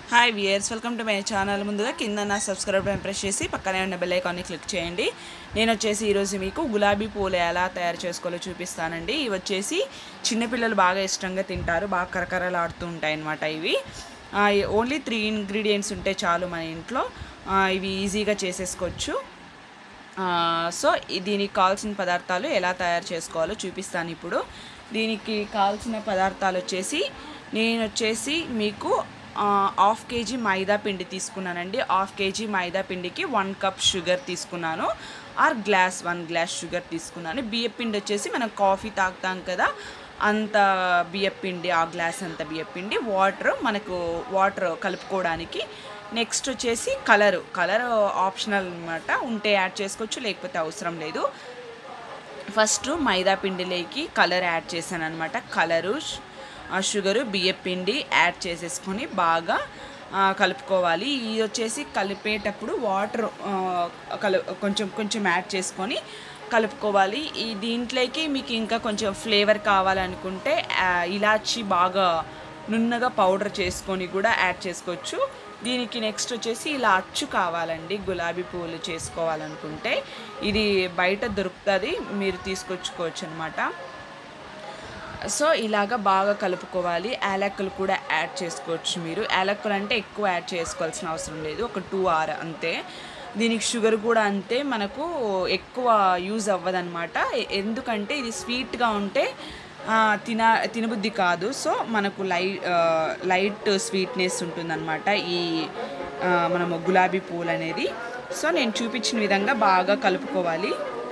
hi viewers welcome to my channel ముందుగా కింద నా సబ్స్క్రైబ్ బటన్ ప్రెస్ చేసి పక్కనే ఉన్న బెల్ ఐకాన్ని క్లిక్ చేయండి నేను వచ్చేసి ఈరోజు మీకు గులాబీ పూలు ఎలా తయారు చేసుకోవాలో చూపిస్తానండి ఇవి వచ్చేసి చిన్నపిల్లలు బాగా ఇష్టంగా తింటారు బాగా కరకరలాడుతూ ఉంటాయి అన్నమాట ఇవి ఓన్లీ త్రీ ఇంగ్రీడియంట్స్ ఉంటే చాలు మన ఇంట్లో ఆ, ఇవి ఈజీగా చేసేసుకోవచ్చు ఆ, సో ఈ- దీనికి కావాల్సిన పదార్థాలు ఎలా తయారు చేసుకోవాలో చూపిస్తాను ఇప్పుడు దీనికి కావాల్సిన పదార్థాలు వచ్చేసి నేను వచ్చేసి మీకు ఆ, హాఫ్ కేజీ మైదా పిండి తీసుకున్నానండి హాఫ్ కేజీ మైదా పిండికి వన్ కప్ షుగర్ తీసుకున్నాను or glass one glass sugar తీసుకున్నాను బియ్య పిండి వచ్చేసి మనం కాఫీ తాగుతాం కదా అంత బియ్యం పిండి ఆ గ్లాస్ అంత బియ్యం పిండి వాటర్ మనకు వాటర్ కలుపుకోవడానికి నెక్స్ట్ వచ్చేసి కలరు కలర్ ఆప్షనల్ అనమాట ఉంటే యాడ్ చేసుకోవచ్చు లేకపోతే అవసరం లేదు ఫస్ట్ మైదా పిండిలోకి కలర్ యాడ్ చేశాను అనమాట కలరు షుగరు బియ్యం పిండి యాడ్ చేసేసుకొని బాగా ఆ, కలుపుకోవాలి ఇది వచ్చేసి కలిపేటప్పుడు వాటర్ కలు కొంచెం కొంచెం యాడ్ చేసుకొని కలుపుకోవాలి ఈ దీంట్లోకి మీకు ఇంకా కొంచెం ఫ్లేవర్ కావాలనుకుంటే ఆ, ఇలాచి బాగా నున్నగా పౌడర్ చేసుకొని కూడా యాడ్ చేసుకోవచ్చు దీనికి నెక్స్ట్ వచ్చేసి ఇలా అచ్చు కావాలండి గులాబీ పువ్వులు చేసుకోవాలనుకుంటే ఇది బయట దొరుకుతుంది మీరు తీసుకొచ్చుకోవచ్చు అనమాట సో ఇలాగ బాగా కలుపుకోవాలి యాలక్కులు కూడా యాడ్ చేసుకోవచ్చు మీరు యాలక్కులు అంటే ఎక్కువ యాడ్ చేసుకోవాల్సిన అవసరం లేదు ఒక టూ ఆర్ అంతే దీనికి షుగర్ కూడా అంతే మనకు ఎక్కువ యూజ్ అవ్వదన్నమాట ఎ- ఎందుకంటే ఇది స్వీట్గా ఉంటే ఆ, తిన తినబుద్ధి కాదు సో మనకు లై ఆ, లైట్ స్వీట్నెస్ ఉంటుందన్నమాట ఈ ఆ, మనము గులాబీ పూలు అనేది సో నేను చూపించిన విధంగా బాగా కలుపుకోవాలి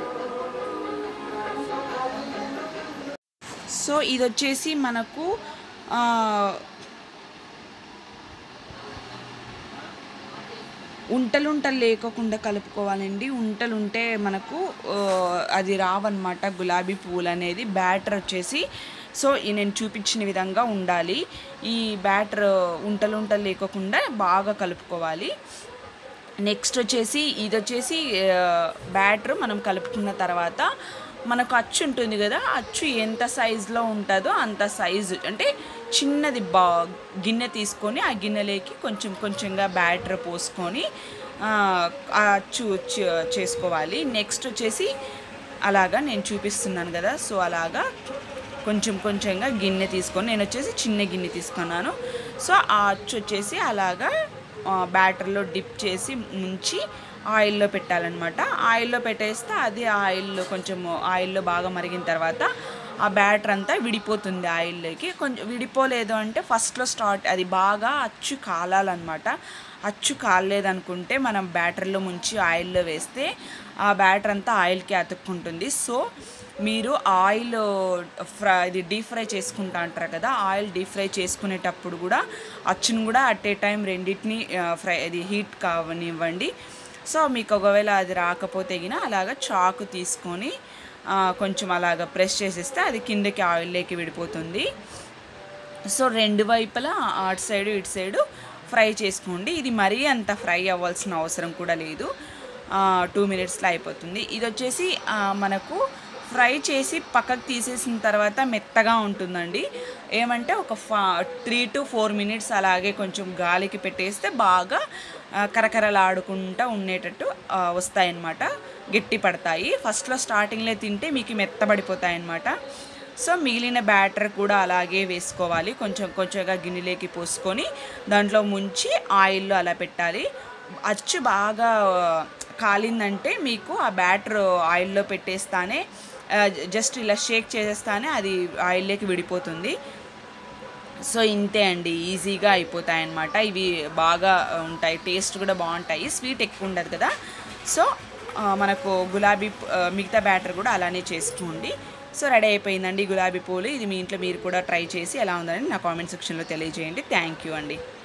సో ఇది వచ్చేసి మనకు ఆ, ఉంటలుంటలు లేకోకుండా కలుపుకోవాలండి ఉంటలు ఉంటే మనకు ఆ, అది రావన్నమాట గులాబీ పువ్వులు అనేది బ్యాటర్ వచ్చేసి సో ఈ నేను చూపించిన విధంగా ఉండాలి ఈ బ్యాటర్ ఉంటలు ఉంటలు లేకోకుండా బాగా కలుపుకోవాలి నెక్స్ట్ వచ్చేసి ఇది వచ్చేసి బ్యాటర్ మనం కలుపుకున్న తర్వాత మనకు అచ్చు ఉంటుంది కదా అచ్చు ఎంత సైజులో ఉంటుందో అంత సైజు అంటే చిన్నది బా గిన్నె తీసుకొని ఆ గిన్నెలోకి కొంచెం కొంచెంగా బ్యాటర్ పోసుకొని ఆ, ఆ అచ్చు చే- చేసుకోవాలి నెక్స్ట్ వచ్చేసి అలాగా నేను చూపిస్తున్నాను కదా సో అలాగా కొంచెం కొంచెంగా గిన్నె తీసుకొని నేను వచ్చేసి చిన్న గిన్నె తీసుకున్నాను సో ఆ అచ్చు వచ్చేసి అలాగా ఆ, బ్యాటర్లో డిప్ చేసి ముంచి ఆయిల్లో పెట్టాలన్నమాట ఆయిల్లో పెట్టేస్తే అది ఆయిల్లో కొంచెం ఆయిల్లో బాగా మరిగిన తర్వాత ఆ బ్యాటర్ అంతా విడిపోతుంది ఆయిల్లోకి కొంచెం విడిపోలేదు అంటే ఫస్ట్లో స్టార్ట్ అది బాగా అచ్చు కాలాలన్నమాట అచ్చు కాలేదనుకుంటే మనం బ్యాటర్లో ముంచి ఆయిల్లో వేస్తే ఆ బ్యాటర్ అంతా ఆయిల్కి అతుక్కుంటుంది సో మీరు ఆయిల్ ఫ్రై ఇది డీప్ ఫ్రై చేసుకుంటా అంటారు కదా ఆయిల్ డీప్ ఫ్రై చేసుకునేటప్పుడు కూడా అచ్చును కూడా అట్ ఏ టైం రెండింటిని ఫ్రై అది హీట్ కావనివ్వండి సో మీకు ఒకవేళ అది రాకపోతే గిన అలాగ చాకు తీసుకొని ఆ, కొంచెం అలాగ ప్రెస్ చేసేస్తే అది కిందకి ఆయిల్లోకి విడిపోతుంది సో రెండు వైపులా అటు సైడు ఇటు సైడు ఫ్రై చేసుకోండి ఇది మరీ అంత ఫ్రై అవ్వాల్సిన అవసరం కూడా లేదు టూ మినిట్స్లో అయిపోతుంది ఇది వచ్చేసి ఆ, మనకు ఫ్రై చేసి పక్కకు తీసేసిన తర్వాత మెత్తగా ఉంటుందండి ఏమంటే ఒక ఫా త్రీ టు ఫోర్ మినిట్స్ అలాగే కొంచెం గాలికి పెట్టేస్తే బాగా ఆ, కరకరలాడుకుంటూ ఉండేటట్టు ఆ, వస్తాయన్నమాట గట్టి పడతాయి ఫస్ట్లో స్టార్టింగ్లో తింటే మీకు మెత్తబడిపోతాయి అన్నమాట సో మిగిలిన బ్యాటర్ కూడా అలాగే వేసుకోవాలి కొంచెం కొంచెంగా గిన్నెలోకి పోసుకొని దాంట్లో ముంచి ఆయిల్లో అలా పెట్టాలి అచ్చు బాగా కాలిందంటే మీకు ఆ బ్యాటర్ ఆయిల్లో పెట్టేస్తానే ఆ, జస్ట్ ఇలా షేక్ చేసేస్తానే అది ఆయిల్లోకి విడిపోతుంది సో ఇంతే అండి ఈజీగా అయిపోతాయి అన్నమాట ఇవి బాగా ఉంటాయి టేస్ట్ కూడా బాగుంటాయి స్వీట్ ఎక్కువ ఉండదు కదా సో ఆ, మనకు గులాబీ పు- ఆ, మిగతా బ్యాటర్ కూడా అలానే చేసుకోండి సో రెడీ అయిపోయిందండి గులాబీ పూలు ఇది మీ ఇంట్లో మీరు కూడా ట్రై చేసి ఎలా ఉందని నా కామెంట్ సెక్షన్లో తెలియజేయండి థ్యాంక్ యూ అండి